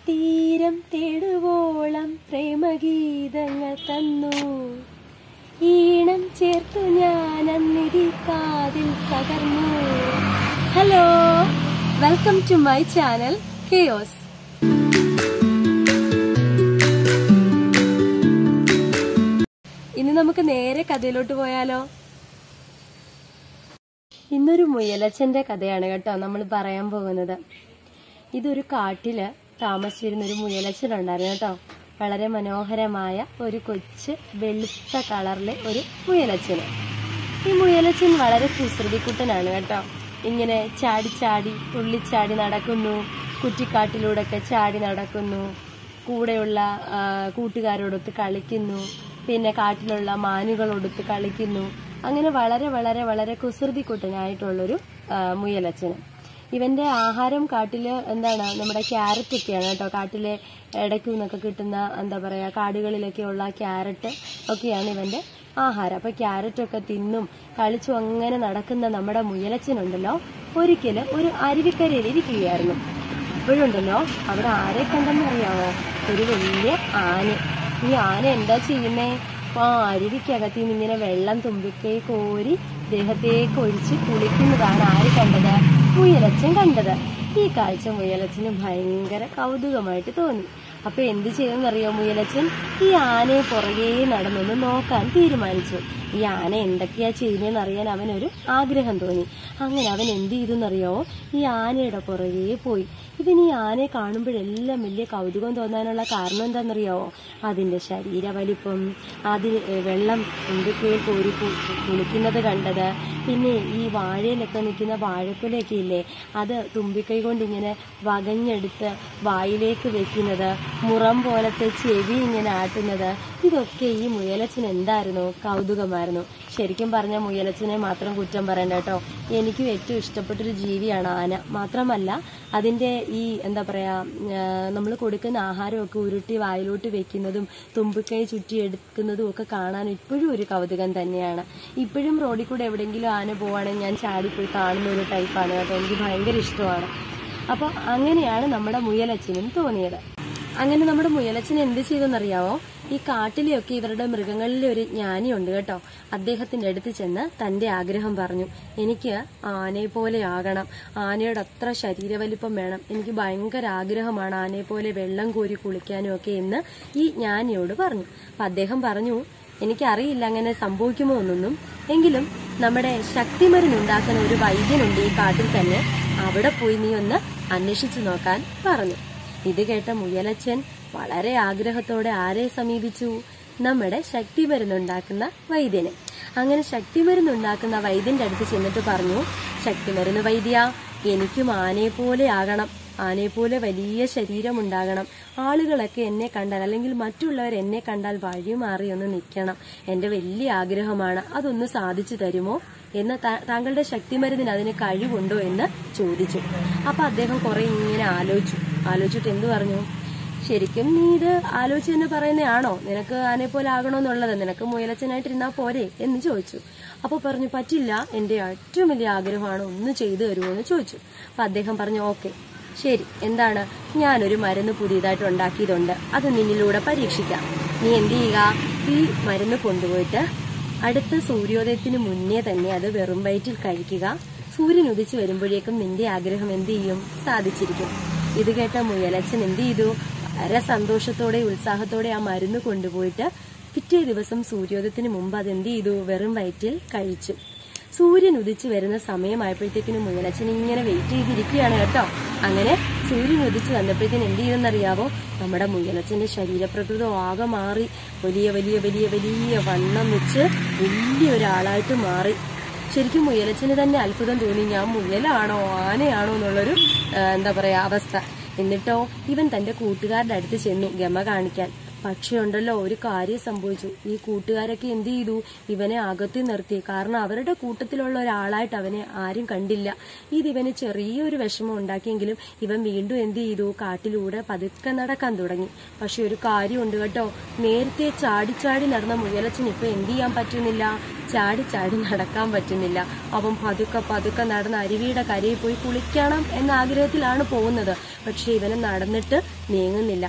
തീരം തേടുവോളം പ്രേമഗീതങ്ങൾ തന്നു ഈണം ചേർത്തു ഞാൻ അന്നിരി കാതിൽ പകർന്നു hello welcome to my channel chaos ഇനി നമുക്ക് നേരെ കഥയിലോട്ട് പോയാലോ ഇന്നൊരു മുയലച്ചന്റെ കഥയാണ് കേട്ടോ നമ്മൾ പറയാൻ പോകുന്നത് ഇതൊരു കാട്ടില് താമസിച്ചിരുന്ന ഒരു മുയലച്ചൻ ഉണ്ടായിരുന്നു കേട്ടോ വളരെ മനോഹരമായ ഒരു കൊച്ച് വെളുത്ത കളറിലെ ഒരു മുയലച്ചന് ഈ മുയലച്ചൻ വളരെ കുസൃതിക്കുട്ടനാണ് കേട്ടോ ഇങ്ങനെ ചാടി ചാടി തുള്ളിച്ചാടി നടക്കുന്നു കുറ്റിക്കാട്ടിലൂടെയൊക്കെ ചാടി നടക്കുന്നു കൂടെയുള്ള ആ, കൂട്ടുകാരോടൊത്ത് കളിക്കുന്നു പിന്നെ കാട്ടിലുള്ള മാനുകളോടൊത്ത് കളിക്കുന്നു അങ്ങനെ വളരെ വളരെ വളരെ കുസൃതിക്കുട്ടനായിട്ടുള്ളൊരു ആ, മുയലച്ചന് ഇവന്റെ ആഹാരം കാട്ടില് എന്താണ് നമ്മുടെ ക്യാരറ്റ് ഒക്കെയാണ് കേട്ടോ കാട്ടിലെ ഇടയ്ക്കു നിന്നൊക്കെ കിട്ടുന്ന എന്താ പറയാ കാടുകളിലൊക്കെ ഉള്ള ക്യാരറ്റ് ഒക്കെയാണ് ഇവന്റെ ആഹാരം അപ്പൊ ക്യാരറ്റ് ഒക്കെ തിന്നും കളിച്ചും അങ്ങനെ നടക്കുന്ന നമ്മുടെ മുയലച്ചനുണ്ടല്ലോ ഒരിക്കല് ഒരു അരുവിക്കരയിൽ ഇരിക്കുകയായിരുന്നു ഇപ്പോഴുണ്ടല്ലോ അവിടെ ആരെ കണ്ടെന്ന് അറിയാമോ ഒരു വലിയ ആന ഈ ആന എന്താ ചെയ്യുന്നേ ആ അരുവിക്കകത്ത് നിന്ന് ഇങ്ങനെ വെള്ളം തുമ്പിക്കൈ കോരി ദേഹത്തേക്ക് ഒഴിച്ച് കുളിക്കുന്നതാണ് ആര് കണ്ടത് മുയലച്ചൻ കണ്ടത് ഈ കാഴ്ച മുയലച്ചന് ഭയങ്കര കൗതുകമായിട്ട് തോന്നി അപ്പൊ എന്ത് ചെയ്തെന്നറിയോ മുയലച്ചൻ ഈ ആനയെ പുറകെ നടന്നൊന്ന് നോക്കാൻ തീരുമാനിച്ചു ഈ ആന എന്തൊക്കെയാ ചെയ്യുന്നതെന്ന് അറിയാൻ അവനൊരു ആഗ്രഹം തോന്നി അങ്ങനെ അവൻ എന്ത് ചെയ്തെന്നറിയോ ഈ ആനയുടെ പുറകെ പോയി ഇതിന് ഈ ആനയെ കാണുമ്പോഴെല്ലാം വലിയ കൗതുകം തോന്നാനുള്ള കാരണം എന്താണെന്നറിയാവോ അതിന്റെ ശരീര വലിപ്പം അതിന് വെള്ളം എന്തൊക്കെയോ കോരി കു- കുളിക്കുന്നത് കണ്ടത് പിന്നെ ഈ വാഴയിലൊക്കെ നിൽക്കുന്ന വാഴക്കുലയൊക്കെ ഇല്ലേ അത് തുമ്പിക്കൈ കൊണ്ട് ഇങ്ങനെ വകഞ്ഞെടുത്ത് വായിലേക്ക് വെക്കുന്നത് മുറം പോലത്തെ ചെവി ഇങ്ങനെ ആട്ടുന്നത് ഇതൊക്കെ ഈ മുയലച്ചൻ എന്തായിരുന്നു കൗതുകമായിരുന്നു ശരിക്കും പറഞ്ഞ മുയലച്ചനെ മാത്രം കുറ്റം പറയണ്ട കേട്ടോ എനിക്കും ഏറ്റവും ഇഷ്ടപ്പെട്ടൊരു ജീവിയാണ് ആന മാത്രമല്ല അതിന്റെ ഈ എന്താ പറയാ നമ്മൾ കൊടുക്കുന്ന ആഹാരമൊക്കെ ഉരുട്ടി വായിലോട്ട് വെക്കുന്നതും തുമ്പിക്കൈ ചുറ്റിയെടുക്കുന്നതും ഒക്കെ കാണാൻ ഇപ്പോഴും ഒരു കൗതുകം തന്നെയാണ് ഇപ്പോഴും റോഡിൽ കൂടെ എവിടെയെങ്കിലും ആന പോവാണെങ്കിൽ ഞാൻ ചാടിപ്പോയി കാണുന്ന ഒരു ടൈപ്പാണ് കേട്ടോ എനിക്ക് ഭയങ്കര ഇഷ്ടമാണ് അപ്പോൾ അങ്ങനെയാണ് നമ്മുടെ മുയലച്ചനും തോന്നിയത് അങ്ങനെ നമ്മുടെ മുയലച്ചൻ എന്ത് ചെയ്തെന്നറിയാവോ ഈ കാട്ടിലെയൊക്കെ ഇവരുടെ മൃഗങ്ങളിലെ ഒരു ജ്ഞാനിയുണ്ട് കേട്ടോ അദ്ദേഹത്തിന്റെ അടുത്ത് ചെന്ന് തന്റെ ആഗ്രഹം പറഞ്ഞു എനിക്ക് ആനയെ പോലെ ആകണം ആനയുടെ അത്ര ശരീരവലിപ്പം വേണം എനിക്ക് ഭയങ്കര ആഗ്രഹമാണ് ആനയെ പോലെ വെള്ളം കോരി കുളിക്കാനും ഒക്കെ എന്ന് ഈ ജ്ഞാനിയോട് പറഞ്ഞു അപ്പൊ അദ്ദേഹം പറഞ്ഞു എനിക്കറിയില്ല അങ്ങനെ സംഭവിക്കുമോ എന്നൊന്നും എങ്കിലും നമ്മുടെ ശക്തിമരുന്നുണ്ടാക്കുന്ന ഒരു വൈദ്യനുണ്ട് ഈ കാട്ടിൽ തന്നെ അവിടെ പോയി നീ ഒന്ന് അന്വേഷിച്ചു നോക്കാൻ പറഞ്ഞു ഇത് കേട്ട മുയലച്ചൻ വളരെ ആഗ്രഹത്തോടെ ആരെ സമീപിച്ചു നമ്മുടെ ശക്തി മരുന്നുണ്ടാക്കുന്ന വൈദ്യനെ അങ്ങനെ ശക്തി മരുന്നുണ്ടാക്കുന്ന വൈദ്യന്റെ അടുത്ത് ചെന്നിട്ട് പറഞ്ഞു ശക്തി മരുന്ന് വൈദ്യ എനിക്കും ആനയെ പോലെ ആകണം ആനയെ പോലെ വലിയ ശരീരമുണ്ടാകണം ആളുകളൊക്കെ എന്നെ കണ്ടാൽ അല്ലെങ്കിൽ മറ്റുള്ളവർ എന്നെ കണ്ടാൽ വഴി മാറി ഒന്ന് നിൽക്കണം എന്റെ വലിയ ആഗ്രഹമാണ് അതൊന്ന് സാധിച്ചു തരുമോ എന്ന് താ- താങ്കളുടെ ശക്തിമരുന്നിന് അതിന് കഴിവുണ്ടോ എന്ന് ചോദിച്ചു അപ്പൊ അദ്ദേഹം കുറെ ഇങ്ങനെ ആലോചിച്ചു ആലോചിച്ചിട്ട് എന്തു പറഞ്ഞു ശരിക്കും നീ ഇത് ആലോചിച്ച് തന്നെ പറയുന്നതാണോ നിനക്ക് ആനയെ പോലെ ആകണമെന്നുള്ളത് നിനക്ക് മുയലച്ചനായിട്ടിരുന്നാ പോരെ എന്ന് ചോദിച്ചു അപ്പൊ പറഞ്ഞു പറ്റില്ല എന്റെ ഏറ്റവും വലിയ ആഗ്രഹമാണ് ഒന്ന് ചെയ്തു തരുമോ എന്ന് ചോദിച്ചു അപ്പൊ അദ്ദേഹം പറഞ്ഞു ഓക്കെ ശരി എന്താണ് ഞാനൊരു മരുന്ന് പുതിയതായിട്ട് ഉണ്ടാക്കിയതുണ്ട് അത് നിന്നിലൂടെ പരീക്ഷിക്കാം നീ എന്ത് ചെയ്യുക ഈ മരുന്ന് കൊണ്ടുപോയിട്ട് അടുത്ത സൂര്യോദയത്തിന് മുന്നേ തന്നെ അത് വെറും വയറ്റിൽ കഴിക്കുക സൂര്യൻ ഉദിച്ചു വരുമ്പോഴേക്കും നിന്റെ ആഗ്രഹം എന്ത് ചെയ്യും സാധിച്ചിരിക്കും ഇത് കേട്ട മുയലച്ചൻ എന്ത് ചെയ്തു വളരെ സന്തോഷത്തോടെ ഉത്സാഹത്തോടെ ആ മരുന്ന് കൊണ്ടുപോയിട്ട് പിറ്റേ ദിവസം സൂര്യോദയത്തിന് മുമ്പ് അത് എന്ത് ചെയ്തു വെറും വയറ്റിൽ കഴിച്ചു സൂര്യൻ ഉദിച്ചു വരുന്ന സമയമായപ്പോഴത്തേക്കിനും മുയലച്ചൻ ഇങ്ങനെ വെയിറ്റ് ചെയ്തിരിക്കുകയാണ് കേട്ടോ അങ്ങനെ സൂര്യൻ ഉദിച്ചു വന്നപ്പോഴത്തേന് എന്ത് ചെയ്തെന്നറിയാവോ നമ്മുടെ മുയലച്ചന്റെ ശരീരപ്രകൃതം ആകെ മാറി വലിയ വലിയ വലിയ വലിയ വണ്ണം വെച്ച് വലിയ ഒരാളായിട്ട് മാറി ശരിക്കും മുയലച്ചന് തന്നെ അത്ഭുതം തോന്നി ഞാൻ മുയലാണോ ആനയാണോ എന്നുള്ളൊരു ആ, എന്താ പറയാ അവസ്ഥ എന്നിട്ടോ ഇവൻ തന്റെ കൂട്ടുകാരുടെ അടുത്ത് ചെന്നു ഗമ കാണിക്കാൻ പക്ഷേ ഉണ്ടല്ലോ ഒരു കാര്യം സംഭവിച്ചു ഈ കൂട്ടുകാരൊക്കെ എന്ത് ചെയ്തു ഇവനെ അകത്തി നിർത്തി കാരണം അവരുടെ കൂട്ടത്തിലുള്ള ഒരാളായിട്ട് അവനെ ആരും കണ്ടില്ല ഇത് ഇവന് ചെറിയൊരു വിഷമം ഉണ്ടാക്കിയെങ്കിലും ഇവൻ വീണ്ടും എന്ത് ചെയ്തു കാട്ടിലൂടെ പതുക്കെ നടക്കാൻ തുടങ്ങി പക്ഷെ ഒരു കാര്യമുണ്ട് കേട്ടോ നേരത്തെ ചാടിച്ചാടി നടന്ന മുയലച്ചൻ ഇപ്പൊ എന്ത് ചെയ്യാൻ പറ്റുന്നില്ല ചാടി ചാടി നടക്കാൻ പറ്റുന്നില്ല അവൻ പതുക്കെ പതുക്കെ നടന്ന് അരുവിയുടെ കരയിൽ പോയി കുളിക്കണം എന്ന ആഗ്രഹത്തിലാണ് പോകുന്നത് പക്ഷെ ഇവന് നടന്നിട്ട് നീങ്ങുന്നില്ല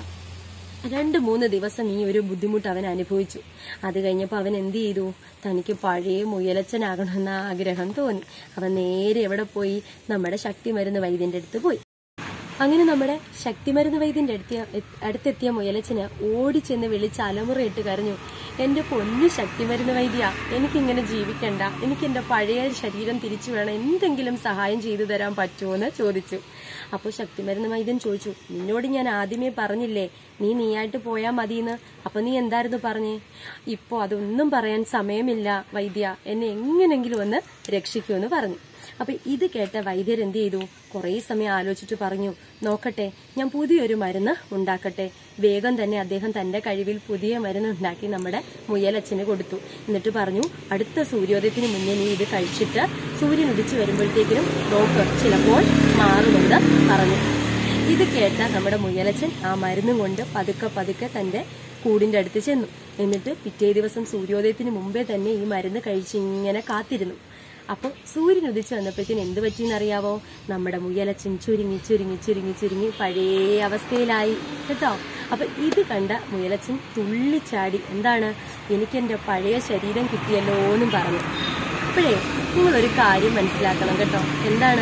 രണ്ട് മൂന്ന് ദിവസം ഈ ഒരു ബുദ്ധിമുട്ട് അവൻ അനുഭവിച്ചു അത് കഴിഞ്ഞപ്പോൾ അവൻ എന്ത് ചെയ്തു തനിക്ക് പഴയ മുയലച്ചനാകണമെന്ന ആഗ്രഹം തോന്നി അവൻ നേരെ എവിടെ പോയി നമ്മുടെ ശക്തി മരുന്ന് വൈദ്യന്റെ അടുത്ത് പോയി അങ്ങനെ നമ്മുടെ ശക്തിമരുന്ന് വൈദ്യന്റെ അടുത്ത് അടുത്തെത്തിയ മുയലച്ചന് ഓടിച്ചെന്ന് വിളിച്ച് അലമുറയിട്ട് കരഞ്ഞു എന്റെ പൊന്നു ശക്തിമരുന്ന് വൈദ്യ എനിക്കിങ്ങനെ ജീവിക്കണ്ട എനിക്ക് എന്റെ പഴയ ശരീരം തിരിച്ചു വേണം എന്തെങ്കിലും സഹായം ചെയ്തു തരാൻ പറ്റുമോ എന്ന് ചോദിച്ചു അപ്പോൾ ശക്തിമരുന്ന് വൈദ്യൻ ചോദിച്ചു നിന്നോട് ഞാൻ ആദ്യമേ പറഞ്ഞില്ലേ നീ നീയായിട്ട് പോയാ മതിയെന്ന് അപ്പൊ നീ എന്തായിരുന്നു പറഞ്ഞേ ഇപ്പോ അതൊന്നും പറയാൻ സമയമില്ല വൈദ്യ എന്നെ എങ്ങനെങ്കിലും ഒന്ന് രക്ഷിക്കുമെന്ന് പറഞ്ഞു അപ്പൊ ഇത് കേട്ട വൈദ്യർ എന്ത് ചെയ്തു കുറെ സമയം ആലോചിച്ചിട്ട് പറഞ്ഞു നോക്കട്ടെ ഞാൻ പുതിയൊരു മരുന്ന് ഉണ്ടാക്കട്ടെ വേഗം തന്നെ അദ്ദേഹം തന്റെ കഴിവിൽ പുതിയ മരുന്ന് ഉണ്ടാക്കി നമ്മുടെ മുയലച്ഛന് കൊടുത്തു എന്നിട്ട് പറഞ്ഞു അടുത്ത സൂര്യോദയത്തിന് മുന്നേ നീ ഇത് കഴിച്ചിട്ട് സൂര്യൻ ഉദിച്ചു വരുമ്പോഴത്തേക്കിനും നോക്ക് ചിലപ്പോൾ മാറുമെന്ന് പറഞ്ഞു ഇത് കേട്ട നമ്മുടെ മുയലച്ചൻ ആ മരുന്നും കൊണ്ട് പതുക്കെ പതുക്കെ തന്റെ കൂടിന്റെ അടുത്ത് ചെന്നു എന്നിട്ട് പിറ്റേ ദിവസം സൂര്യോദയത്തിന് മുമ്പേ തന്നെ ഈ മരുന്ന് കഴിച്ച് ഇങ്ങനെ കാത്തിരുന്നു അപ്പൊ സൂര്യൻ ഉദിച്ചു വന്നപ്പോഴത്തേന് എന്ത് പറ്റിയെന്നറിയാവോ നമ്മുടെ മുയലച്ചൻ ചുരുങ്ങി ചുരുങ്ങി ചുരുങ്ങി ചുരുങ്ങി പഴയ അവസ്ഥയിലായി കേട്ടോ അപ്പൊ ഇത് കണ്ട മുയലച്ചൻ തുള്ളിച്ചാടി എന്താണ് എനിക്കെന്റെ പഴയ ശരീരം കിട്ടിയല്ലോ എന്നും പറഞ്ഞു അപ്പോഴേ നിങ്ങളൊരു കാര്യം മനസ്സിലാക്കണം കേട്ടോ എന്താണ്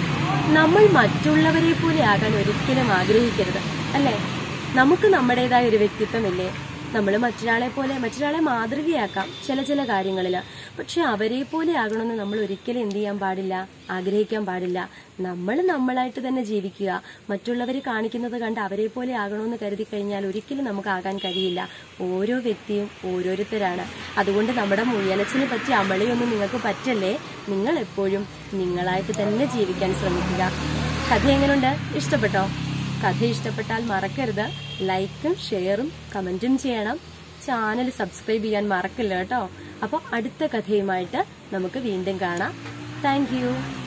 നമ്മൾ മറ്റുള്ളവരെ പോലെ ആകാൻ ഒരിക്കലും ആഗ്രഹിക്കരുത് അല്ലേ നമുക്ക് നമ്മുടേതായ ഒരു വ്യക്തിത്വമില്ലേ നമ്മൾ മറ്റൊരാളെ പോലെ മറ്റൊരാളെ മാതൃകയാക്കാം ചില ചില കാര്യങ്ങളിൽ പക്ഷെ അവരെ പോലെ ആകണമെന്ന് നമ്മൾ ഒരിക്കലും എന്ത് ചെയ്യാൻ പാടില്ല ആഗ്രഹിക്കാൻ പാടില്ല നമ്മൾ നമ്മളായിട്ട് തന്നെ ജീവിക്കുക മറ്റുള്ളവർ കാണിക്കുന്നത് കണ്ട് അവരെ പോലെ ആകണമെന്ന് കരുതി കഴിഞ്ഞാൽ ഒരിക്കലും നമുക്ക് ആകാൻ കഴിയില്ല ഓരോ വ്യക്തിയും ഓരോരുത്തരാണ് അതുകൊണ്ട് നമ്മുടെ മുയലച്ചിനെ പറ്റി അമളിയൊന്നും നിങ്ങൾക്ക് പറ്റല്ലേ നിങ്ങൾ എപ്പോഴും നിങ്ങളായിട്ട് തന്നെ ജീവിക്കാൻ ശ്രമിക്കുക കഥ എങ്ങനെയുണ്ട് ഇഷ്ടപ്പെട്ടോ കഥ ഇഷ്ടപ്പെട്ടാൽ മറക്കരുത് ലൈക്കും ഷെയറും കമന്റും ചെയ്യണം ചാനൽ സബ്സ്ക്രൈബ് ചെയ്യാൻ മറക്കില്ല കേട്ടോ അപ്പോൾ അടുത്ത കഥയുമായിട്ട് നമുക്ക് വീണ്ടും കാണാം താങ്ക്